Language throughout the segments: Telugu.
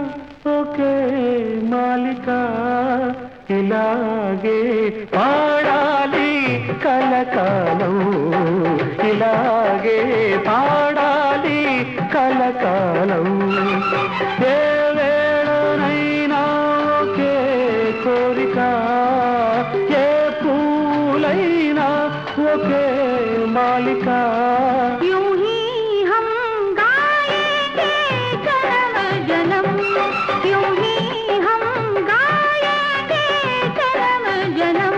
ఒకే మాలిక ఇలాగే పాడాలి కలకాలం ఇలాగే పాడాలి కలకాలం ఏ వేళనైనా ఒకే కోరిక ఏ పూలైనా ఒకే మాలిక यूं ही हम गाएंगे जन्म जन्म यूं ही हम गाएंगे जन्म जन्म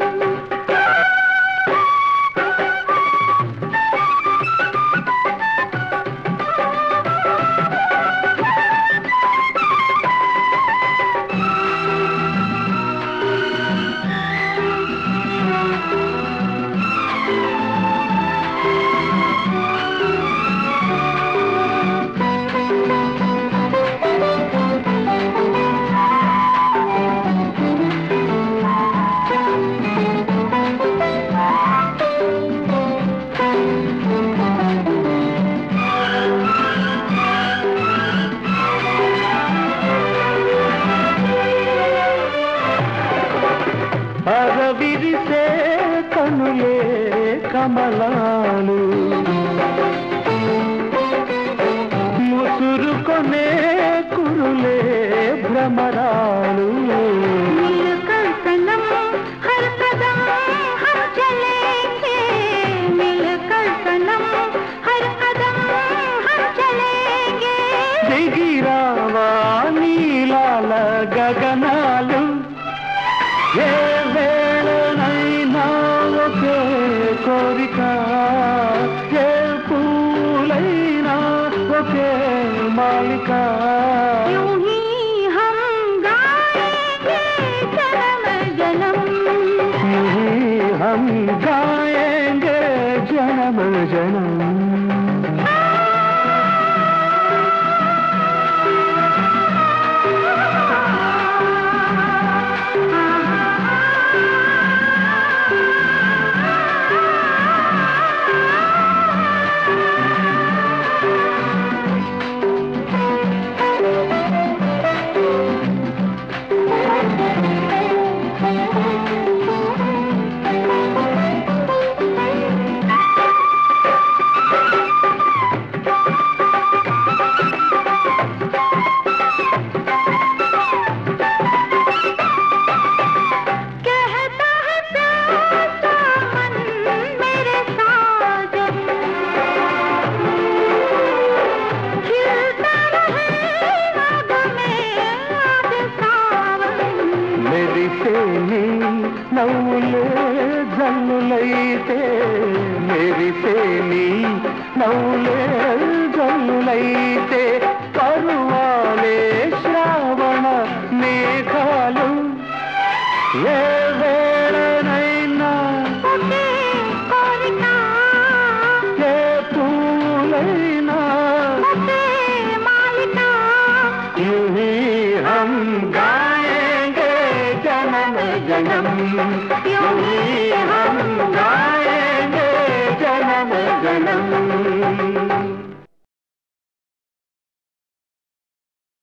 అరవిరిసే కనులే కమలాలు ముసురుకొనే కురులే భ్రమరాలు मिलकर सनम हर कदम हम चलेंगे मिलकर सनम हर कदम हम चलेंगे దిగిరావా నీలాల గగనాలు ఏ వేళనైనా ఒకే కోరిక ఏ పూలైనా ఒకే మాలిక यूं ही हम गाएंगे जन्म जन्म यही हम गाएंगे जन्म जन्म कहता है प्यासा मन मेरे साजन खिलता रहे राग में आज सावन మెరిసేని నవ్వులే జల్లులైతే మెరిసేని నవ్వులే జల్లులైతే పరువాలే శ్రావణ మేఘాలు ఏ వేళనైనా ఒకే కోరిక ఏ పూలైనా ఒకే మాలిక యూహీ హం గాయేంగే జనమ జనం యూహీ